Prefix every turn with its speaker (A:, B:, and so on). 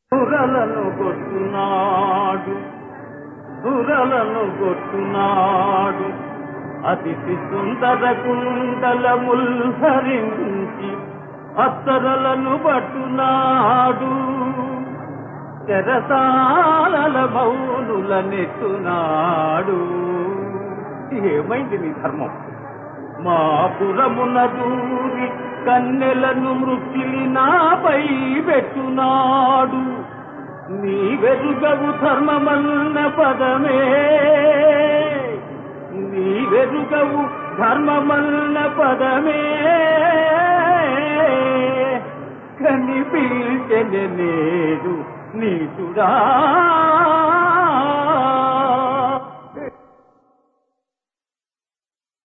A: బురలను కొట్టునాడు బురలను కొట్టునాడు అతిథి సుందర కుండలముల్ హరించి అత్తరలను పట్టునాడు చెరసాల మౌనుల నెట్టునాడు ఏమైంది నీ ధర్మం మా పురమున దూరి కన్నెలను మృత్యులి నాపై పెట్టునాడు నీ వెరుగవు ధర్మమన్న పదమే నీ వెరుగవు ధర్మమన్న పదమే కనిపించనే నేడు నీచుడా